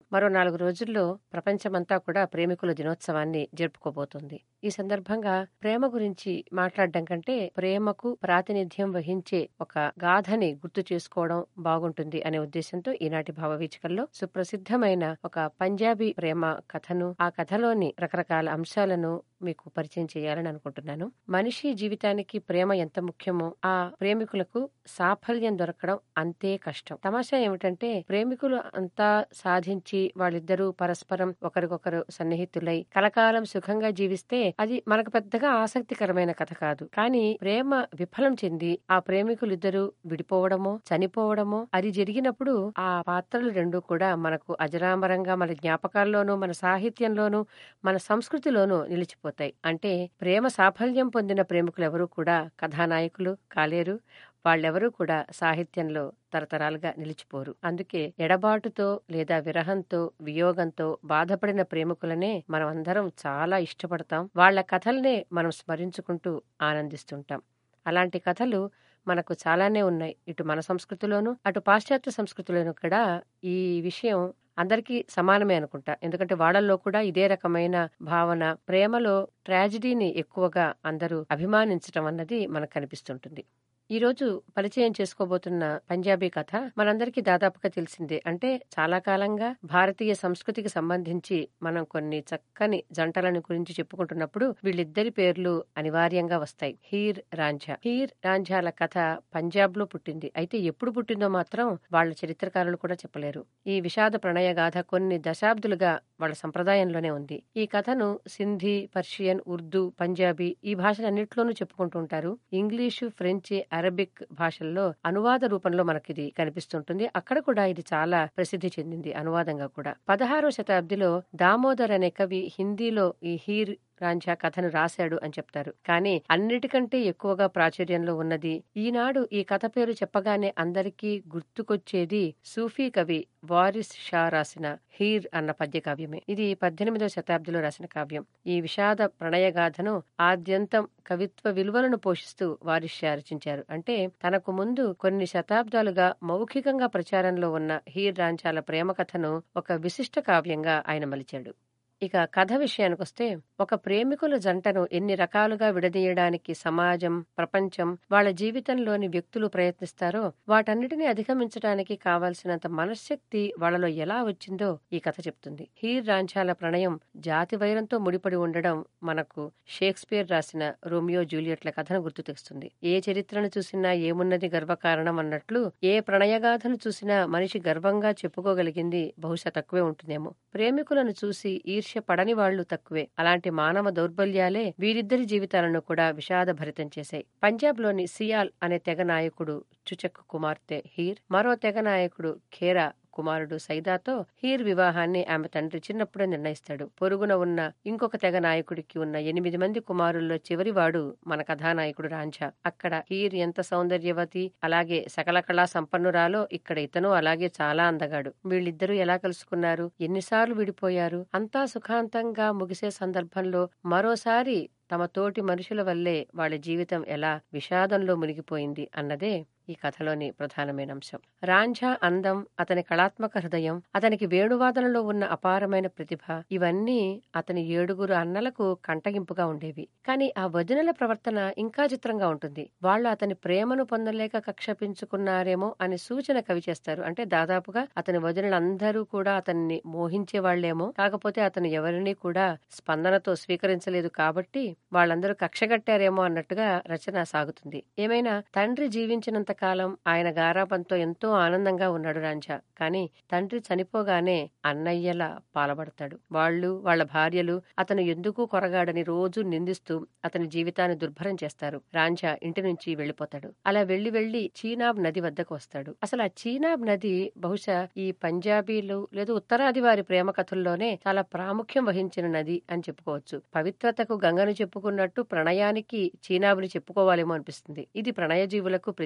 మరో నాలుగు రోజుల్లో ప్రపంచమంతా కూడా ప్రేమికుల దినోత్సవాన్ని జరుపుకోబోతోంది ఈ సందర్భంగా ప్రేమ గురించి మాట్లాడడం కంటే ప్రేమకు ప్రాతినిధ్యం వహించే ఒక గాథని గుర్తు చేసుకోవడం బాగుంటుంది అనే ఉద్దేశంతో ఈనాటి భావవీచికల్లో సుప్రసిద్ధమైన ఒక పంజాబీ ప్రేమ కథను ఆ కథలోని రకరకాల అంశాలను మీకు పరిచయం చేయాలని అనుకుంటున్నాను మనిషి జీవితానికి ప్రేమ ఎంత ముఖ్యమో ఆ ప్రేమికులకు సాఫల్యం దొరకడం అంతే కష్టం తమాషా ఏమిటంటే ప్రేమికులు అంతా సాధించి వాళ్ళిద్దరూ పరస్పరం ఒకరికొకరు సన్నిహితులై కలకాలం సుఖంగా జీవిస్తే అది మనకు పెద్దగా ఆసక్తికరమైన కథ కాదు కానీ ప్రేమ విఫలం చెంది ఆ ప్రేమికులిద్దరూ విడిపోవడమో చనిపోవడమో అది జరిగినప్పుడు ఆ పాత్రలు రెండు కూడా మనకు అజరామరంగా మన జ్ఞాపకాల్లోనూ మన సాహిత్యంలోనూ మన సంస్కృతిలోనూ నిలిచిపోతాయి అంటే ప్రేమ సాఫల్యం పొందిన ప్రేమికులెవరూ కూడా కథానాయకులు కాలేరు వాళ్ళెవరూ కూడా సాహిత్యంలో తరతరాలుగా నిలిచిపోరు అందుకే ఎడబాటుతో లేదా విరహంతో వియోగంతో బాధపడిన ప్రేమికులనే మనం అందరం చాలా ఇష్టపడతాం వాళ్ళ కథల్నే మనం స్మరించుకుంటూ ఆనందిస్తుంటాం అలాంటి కథలు మనకు చాలానే ఉన్నాయి ఇటు మన సంస్కృతిలోను అటు పాశ్చాత్య సంస్కృతిలోను కూడా ఈ విషయం అందరికీ సమానమే అనుకుంటా ఎందుకంటే వాళ్ళల్లో కూడా ఇదే రకమైన భావన ప్రేమలో ట్రాజిడీని ఎక్కువగా అందరూ అభిమానించటం అన్నది మనకు కనిపిస్తుంటుంది ఈ రోజు పరిచయం చేసుకోబోతున్న పంజాబీ కథ మనందరికీ దాదాపుగా తెలిసిందే అంటే చాలా కాలంగా భారతీయ సంస్కృతికి సంబంధించి మనం కొన్ని చక్కని జంటలను గురించి చెప్పుకుంటున్నప్పుడు వీళ్ళిద్దరి పేర్లు అనివార్యంగా వస్తాయి హీర్ రాంఝా హీర్ రాంఝాల కథ పంజాబ్ లో పుట్టింది అయితే ఎప్పుడు పుట్టిందో మాత్రం వాళ్ళ చరిత్రకారులు కూడా చెప్పలేరు ఈ విషాద ప్రణయ గాథ కొన్ని దశాబ్దులుగా వాళ్ళ సంప్రదాయంలోనే ఉంది ఈ కథను సింధీ పర్షియన్ ఉర్దూ పంజాబీ ఈ భాషలన్నింటిలోనూ చెప్పుకుంటూ ఉంటారు ఇంగ్లీషు ఫ్రెంచ్ అరబిక్ భాషల్లో అనువాద రూపంలో మనకిది కనిపిస్తుంటుంది అక్కడ కూడా ఇది చాలా ప్రసిద్ధి చెందింది అనువాదంగా కూడా పదహారో శతాబ్దిలో దామోదర్ అనే కవి హిందీలో ఈ హీర్ రాంఝా కథను రాశాడు అని చెప్తారు కానీ అన్నిటికంటే ఎక్కువగా ప్రాచుర్యంలో ఉన్నది ఈనాడు ఈ కథ పేరు చెప్పగానే అందరికీ గుర్తుకొచ్చేది సూఫీ కవి వారిస్ షా రాసిన హీర్ అన్న పద్య కావ్యమే ఇది పద్దెనిమిదవ శతాబ్దిలో రాసిన కావ్యం ఈ విషాద ప్రణయగాథను ఆద్యంతం కవిత్వ విలువలను పోషిస్తూ వారిస్ షా రచించారు అంటే తనకు ముందు కొన్ని శతాబ్దాలుగా మౌఖికంగా ప్రచారంలో ఉన్న హీర్ రాంచాల ప్రేమ కథను ఒక విశిష్ట కావ్యంగా ఆయన మలిచాడు ఇక కథ విషయానికొస్తే ఒక ప్రేమికుల జంటను ఎన్ని రకాలుగా విడదీయడానికి సమాజం ప్రపంచం వాళ్ళ జీవితంలోని వ్యక్తులు ప్రయత్నిస్తారో వాటన్నిటిని అధిగమించడానికి కావలసినంత మనశ్శక్తి వాళ్ళలో ఎలా వచ్చిందో ఈ కథ చెప్తుంది హీర్ రాంఛాల ప్రణయం జాతి వైరంతో ముడిపడి ఉండడం మనకు షేక్స్పియర్ రాసిన రోమియో జూలియట్ల కథను గుర్తు తెస్తుంది ఏ చరిత్రను చూసినా ఏమున్నది గర్వకారణం అన్నట్లు ఏ ప్రణయగాథను చూసినా మనిషి గర్వంగా చెప్పుకోగలిగింది బహుశా తక్కువే ఉంటుందేమో ప్రేమికులను చూసి ఈర్ష్య పడని వాళ్లు తక్కువే అలాంటి మానవ దౌర్బల్యాలే వీరిద్దరి జీవితాలను కూడా విషాదభరితం చేశాయి పంజాబ్ లోని సియాల్ అనే తెగ నాయకుడు చుచక్ కుమార్తె హీర్ మరో తెగ నాయకుడు ఖేరా కుమారుడు సైదాతో హీర్ వివాహాన్ని ఆమె తండ్రి చిన్నప్పుడే నిర్ణయిస్తాడు పొరుగున ఉన్న ఇంకొక తెగ నాయకుడికి ఉన్న ఎనిమిది మంది కుమారుల్లో చివరివాడు మన కథానాయకుడు రాంఝా అక్కడ హీర్ ఎంత సౌందర్యవతి అలాగే సకల కళా సంపన్నురాలో ఇక్కడ ఇతను అలాగే చాలా అందగాడు వీళ్ళిద్దరూ ఎలా కలుసుకున్నారు ఎన్నిసార్లు విడిపోయారు అంతా సుఖాంతంగా ముగిసే సందర్భంలో మరోసారి తమ తోటి మనుషుల వల్లే వాళ్ళ జీవితం ఎలా విషాదంలో మునిగిపోయింది అన్నదే ఈ కథలోని ప్రధానమైన అంశం రాంఝా అందం అతని కళాత్మక హృదయం అతనికి వేణువాదనలో ఉన్న అపారమైన ప్రతిభ ఇవన్నీ అతని ఏడుగురు అన్నలకు కంటగింపుగా ఉండేవి కానీ ఆ వదినల ప్రవర్తన ఇంకా చిత్రంగా ఉంటుంది వాళ్ళు అతని ప్రేమను పొందలేక కక్షపించుకున్నారేమో అని సూచన కవి చేస్తారు అంటే దాదాపుగా అతని వదినలందరూ కూడా అతన్ని మోహించే వాళ్లేమో కాకపోతే అతను ఎవరిని కూడా స్పందనతో స్వీకరించలేదు కాబట్టి వాళ్ళందరూ కక్షగట్టారేమో అన్నట్టుగా రచన సాగుతుంది ఏమైనా తండ్రి జీవించినంత కాలం ఆయన గారాబంతో ఎంతో ఆనందంగా ఉన్నాడు రాంఝా కానీ తండ్రి చనిపోగానే అన్నయ్యలా పాలబడతాడు వాళ్ళు వాళ్ళ భార్యలు అతను ఎందుకు కొరగాడని రోజు నిందిస్తూ అతని జీవితాన్ని దుర్భరం చేస్తారు రాంఝా ఇంటి నుంచి వెళ్లిపోతాడు అలా వెళ్లి వెళ్లి చీనాబ్ నది వద్దకు వస్తాడు అసలు ఆ చీనాబ్ నది బహుశా ఈ పంజాబీలు లేదా ఉత్తరాది వారి ప్రేమ కథల్లోనే చాలా ప్రాముఖ్యం వహించిన నది అని చెప్పుకోవచ్చు పవిత్రతకు గంగను చెప్పుకున్నట్టు ప్రణయానికి చీనాబుని చెప్పుకోవాలేమో అనిపిస్తుంది ఇది ప్రణయ జీవులకు ప్రత్యక్ష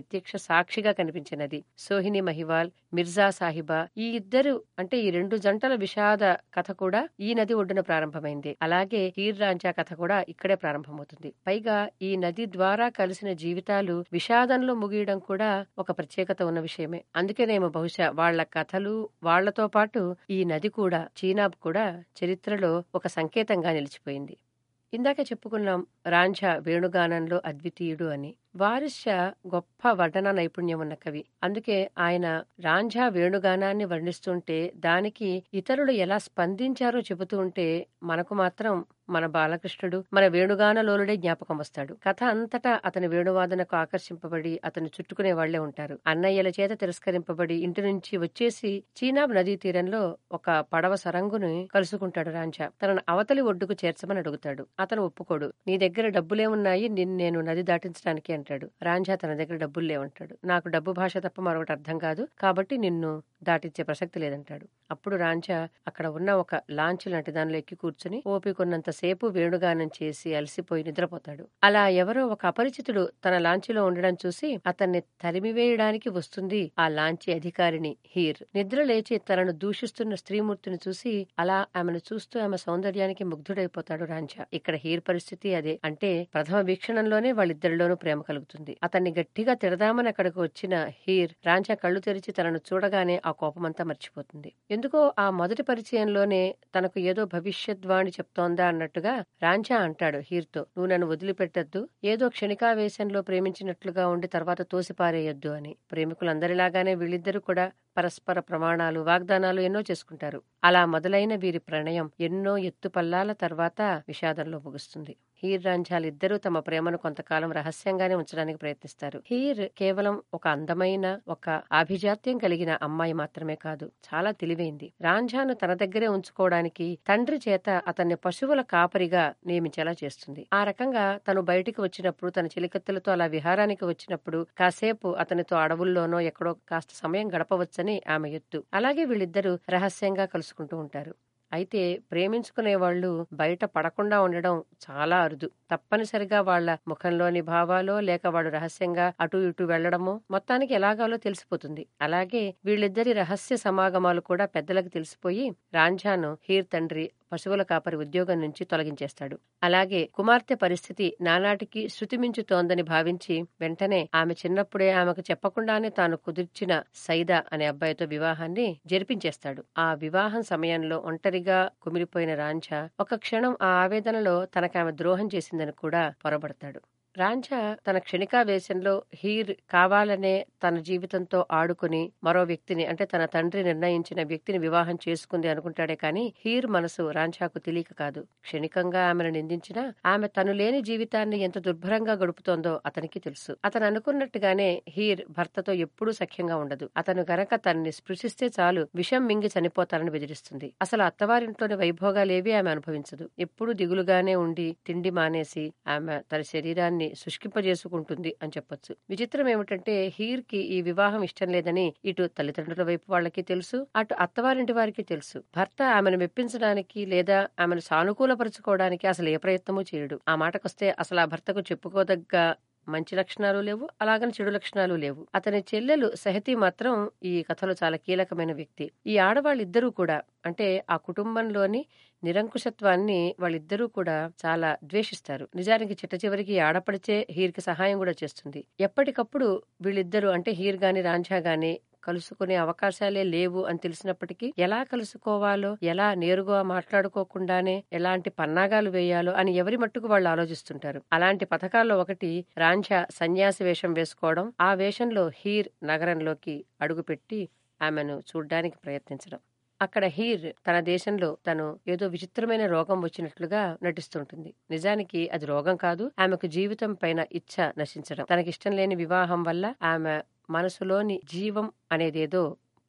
సాక్షిగా కనిపించినది సోహిని మహివాల్ మిర్జా సాహిబా ఈ ఇద్దరు అంటే ఈ రెండు జంటల విషాద కథ కూడా ఈ నది ఒడ్డున ప్రారంభమైంది అలాగే హీర్ రాంచా కథ కూడా ఇక్కడే ప్రారంభమవుతుంది పైగా ఈ నది ద్వారా కలిసిన జీవితాలు విషాదంలో ముగియడం కూడా ఒక ప్రత్యేకత ఉన్న విషయమే అందుకేనేమో బహుశా వాళ్ల కథలు వాళ్లతో పాటు ఈ నది కూడా చీనాబ్ కూడా చరిత్రలో ఒక సంకేతంగా నిలిచిపోయింది ఇందాక చెప్పుకున్నాం రాంఝా వేణుగానంలో అద్వితీయుడు అని వారిస్ షా గొప్ప వడ్డన నైపుణ్యం ఉన్న కవి అందుకే ఆయన రాంఝా వేణుగానాన్ని వర్ణిస్తుంటే దానికి ఇతరులు ఎలా స్పందించారో చెబుతూ ఉంటే మనకు మాత్రం మన బాలకృష్ణుడు మన వేణుగానలోలుడే జ్ఞాపకం వస్తాడు కథ అంతటా అతని వేణువాదనకు ఆకర్షింపబడి అతను చుట్టుకునే వాళ్లే ఉంటారు అన్నయ్యల చేత తిరస్కరింపబడి ఇంటి నుంచి వచ్చేసి చీనాబ్ నదీ తీరంలో ఒక పడవ సరంగుని కలుసుకుంటాడు రాంఝా తనను అవతలి ఒడ్డుకు చేర్చమని అడుగుతాడు అతను ఒప్పుకోడు నీ దగ్గర డబ్బులేమున్నాయి నిన్ను నేను నది దాటించడానికి అంటాడు రాంఝా తన దగ్గర డబ్బులు లేవంటాడు నాకు డబ్బు భాష తప్ప మరొకటి అర్థం కాదు కాబట్టి నిన్ను దాటించే ప్రసక్తి లేదంటాడు అప్పుడు రాంఝా అక్కడ ఉన్న ఒక లాంచ్ లాంటి దానిలో ఎక్కి కూర్చుని ఓపికొన్నంత సేపు వేణుగానం చేసి అలసిపోయి నిద్రపోతాడు అలా ఎవరో ఒక అపరిచితుడు తన లాంచీలో ఉండడం చూసి అతన్ని తరిమివేయడానికి వస్తుంది ఆ లాంచీ అధికారిని హీర్ నిద్ర లేచి తనను దూషిస్తున్న స్త్రీమూర్తిని చూసి అలా ఆమెను చూస్తూ ఆమె సౌందర్యానికి ముగ్ధుడైపోతాడు రాంఝా ఇక్కడ హీర్ పరిస్థితి అదే అంటే ప్రథమ వీక్షణంలోనే వాళ్ళిద్దరిలోనూ ప్రేమ కలుగుతుంది అతన్ని గట్టిగా తిడదామని అక్కడికి వచ్చిన హీర్ రాంఝా కళ్ళు తెరిచి తనను చూడగానే ఆ కోపమంతా మర్చిపోతుంది ఎందుకో ఆ మొదటి పరిచయంలోనే తనకు ఏదో భవిష్యద్వాణి చెప్తోందా అన్నట్టుగా రాంఝా అంటాడు హీర్తో నువ్వు నన్ను వదిలిపెట్టద్దు ఏదో క్షణికావేశంలో ప్రేమించినట్లుగా ఉండి తర్వాత తోసిపారేయొద్దు అని ప్రేమికులందరిలాగానే వీళ్ళిద్దరూ కూడా పరస్పర ప్రమాణాలు వాగ్దానాలు ఎన్నో చేసుకుంటారు అలా మొదలైన వీరి ప్రణయం ఎన్నో ఎత్తుపల్లాల తర్వాత విషాదంలో ముగుస్తుంది హీర్ రాంఝాలిద్దరూ తమ ప్రేమను కొంతకాలం రహస్యంగానే ఉంచడానికి ప్రయత్నిస్తారు హీర్ కేవలం ఒక అందమైన ఒక ఆభిజాత్యం కలిగిన అమ్మాయి మాత్రమే కాదు చాలా తెలివైంది రాంఝాను తన దగ్గరే ఉంచుకోవడానికి తండ్రి చేత అతన్ని పశువుల కాపరిగా నియమించేలా చేస్తుంది ఆ రకంగా తను బయటికి వచ్చినప్పుడు తన చిలికత్తెలతో అలా విహారానికి వచ్చినప్పుడు కాసేపు అతనితో అడవుల్లోనో ఎక్కడో కాస్త సమయం గడపవచ్చని ఆమె ఎత్తు అలాగే వీళ్ళిద్దరూ రహస్యంగా కలుసుకుంటూ ఉంటారు అయితే ప్రేమించుకునే వాళ్ళు బయట పడకుండా ఉండడం చాలా అరుదు తప్పనిసరిగా వాళ్ల ముఖంలోని భావాలో లేక వాడు రహస్యంగా అటు ఇటు వెళ్లడమో మొత్తానికి ఎలాగాలో తెలిసిపోతుంది అలాగే వీళ్ళిద్దరి రహస్య సమాగమాలు కూడా పెద్దలకు తెలిసిపోయి రాంఝాను హీర్ తండ్రి పశువుల కాపరి ఉద్యోగం నుంచి తొలగించేస్తాడు అలాగే కుమార్తె పరిస్థితి నానాటికి శృతిమించుతోందని భావించి వెంటనే ఆమె చిన్నప్పుడే ఆమెకు చెప్పకుండానే తాను కుదిర్చిన సైదా అనే అబ్బాయితో వివాహాన్ని జరిపించేస్తాడు ఆ వివాహం సమయంలో ఒంటరిగా కుమిలిపోయిన రాంఝా ఒక క్షణం ఆ ఆవేదనలో తనకామె ద్రోహం చేసిందని కూడా పొరబడతాడు రాంఝా తన క్షణికావేశంలో హీర్ కావాలనే తన జీవితంతో ఆడుకుని మరో వ్యక్తిని అంటే తన తండ్రి నిర్ణయించిన వ్యక్తిని వివాహం చేసుకుంది అనుకుంటాడే కానీ హీర్ మనసు రాంఝాకు తెలియక కాదు క్షణికంగా ఆమెను నిందించినా ఆమె తను లేని జీవితాన్ని ఎంత దుర్భరంగా గడుపుతోందో అతనికి తెలుసు అతను అనుకున్నట్టుగానే హీర్ భర్తతో ఎప్పుడూ సఖ్యంగా ఉండదు అతను గనక తనని స్పృశిస్తే చాలు విషం మింగి చనిపోతారని బెదిరిస్తుంది అసలు అత్తవారింట్లోని వైభోగాలేవి ఆమె అనుభవించదు ఎప్పుడూ దిగులుగానే ఉండి తిండి మానేసి ఆమె తన శరీరాన్ని శుష్కింపజేసుకుంటుంది అని చెప్పొచ్చు విచిత్రం ఏమిటంటే హీర్ కి ఈ వివాహం ఇష్టం లేదని ఇటు తల్లిదండ్రుల వైపు వాళ్ళకి తెలుసు అటు అత్తవారింటి వారికి తెలుసు భర్త ఆమెను మెప్పించడానికి లేదా ఆమెను సానుకూలపరుచుకోవడానికి అసలు ఏ ప్రయత్నమూ చేయడు ఆ మాటకొస్తే అసలు ఆ భర్తకు చెప్పుకోదగ్గ మంచి లక్షణాలు లేవు అలాగని చెడు లక్షణాలు లేవు అతని చెల్లెలు సహతి మాత్రం ఈ కథలో చాలా కీలకమైన వ్యక్తి ఈ ఆడవాళ్ళిద్దరూ కూడా అంటే ఆ కుటుంబంలోని నిరంకుశత్వాన్ని వాళ్ళిద్దరూ కూడా చాలా ద్వేషిస్తారు నిజానికి చిట్ట చివరికి ఆడపడిచే హీర్ కి సహాయం కూడా చేస్తుంది ఎప్పటికప్పుడు వీళ్ళిద్దరూ అంటే హీర్ గాని రాంఝా గాని కలుసుకునే అవకాశాలే లేవు అని తెలిసినప్పటికీ ఎలా కలుసుకోవాలో ఎలా నేరుగా మాట్లాడుకోకుండానే ఎలాంటి పన్నాగాలు వేయాలో అని ఎవరి మట్టుకు వాళ్ళు ఆలోచిస్తుంటారు అలాంటి పథకాల్లో ఒకటి రాంఝా సన్యాసి వేషం వేసుకోవడం ఆ వేషంలో హీర్ నగరంలోకి అడుగుపెట్టి ఆమెను చూడ్డానికి ప్రయత్నించడం అక్కడ హీర్ తన దేశంలో తను ఏదో విచిత్రమైన రోగం వచ్చినట్లుగా నటిస్తుంటుంది నిజానికి అది రోగం కాదు ఆమెకు జీవితం పైన ఇచ్చ నశించడం తనకిష్టం లేని వివాహం వల్ల ఆమె మనసులోని జీవం అనేదేదో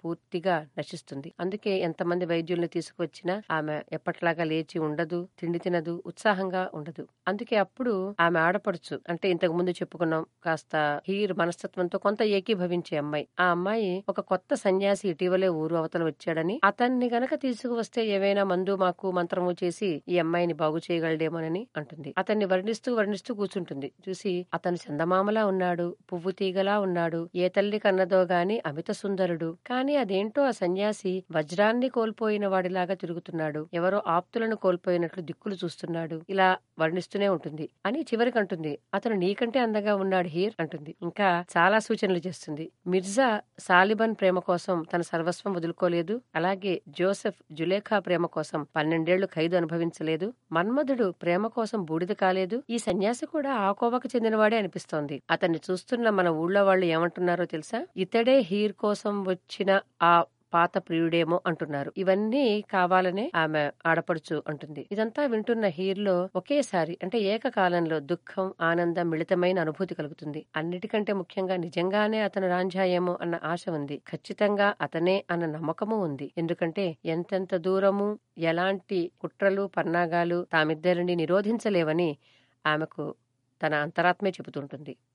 పూర్తిగా నశిస్తుంది అందుకే ఎంతమంది వైద్యుల్ని తీసుకువచ్చినా ఆమె ఎప్పట్లాగా లేచి ఉండదు తిండి తినదు ఉత్సాహంగా ఉండదు అందుకే అప్పుడు ఆమె ఆడపడుచు అంటే ఇంతకు ముందు చెప్పుకున్నాం కాస్త హీర్ మనస్తత్వంతో కొంత ఏకీభవించే అమ్మాయి ఆ అమ్మాయి ఒక కొత్త సన్యాసి ఇటీవలే ఊరు అవతల వచ్చాడని అతన్ని గనక తీసుకువస్తే ఏవైనా మందు మాకు మంత్రము చేసి ఈ అమ్మాయిని బాగు చేయగలడేమోనని అంటుంది అతన్ని వర్ణిస్తూ వర్ణిస్తూ కూర్చుంటుంది చూసి అతను చందమామలా ఉన్నాడు పువ్వు తీగలా ఉన్నాడు ఏ తల్లి కన్నదో గాని అమిత సుందరుడు కాని అదేంటో ఆ సన్యాసి వజ్రాన్ని కోల్పోయిన వాడిలాగా తిరుగుతున్నాడు ఎవరో ఆప్తులను కోల్పోయినట్లు దిక్కులు చూస్తున్నాడు ఇలా వర్ణిస్తూనే ఉంటుంది అని చివరికి అంటుంది అతను నీకంటే అందంగా ఉన్నాడు హీర్ అంటుంది ఇంకా చాలా సూచనలు చేస్తుంది మిర్జా సాలిబన్ ప్రేమ కోసం తన సర్వస్వం వదులుకోలేదు అలాగే జోసెఫ్ జులేఖా ప్రేమ కోసం పన్నెండేళ్లు ఖైదు అనుభవించలేదు మన్మధుడు ప్రేమ కోసం బూడిద కాలేదు ఈ సన్యాసి కూడా ఆ కోవకు చెందినవాడే అనిపిస్తోంది అతన్ని చూస్తున్న మన ఊళ్ళో వాళ్ళు ఏమంటున్నారో తెలుసా ఇతడే హీర్ కోసం వచ్చిన ఆ పాత ప్రియుడేమో అంటున్నారు ఇవన్నీ కావాలనే ఆమె ఆడపడుచు అంటుంది ఇదంతా వింటున్న హీర్లో ఒకేసారి అంటే ఏకకాలంలో దుఃఖం ఆనందం మిళితమైన అనుభూతి కలుగుతుంది అన్నిటికంటే ముఖ్యంగా నిజంగానే అతను రాంఝాయేమో అన్న ఆశ ఉంది ఖచ్చితంగా అతనే అన్న నమ్మకము ఉంది ఎందుకంటే ఎంతెంత దూరము ఎలాంటి కుట్రలు పన్నాగాలు తామిద్దరిని నిరోధించలేవని ఆమెకు తన అంతరాత్మే చెబుతుంటుంది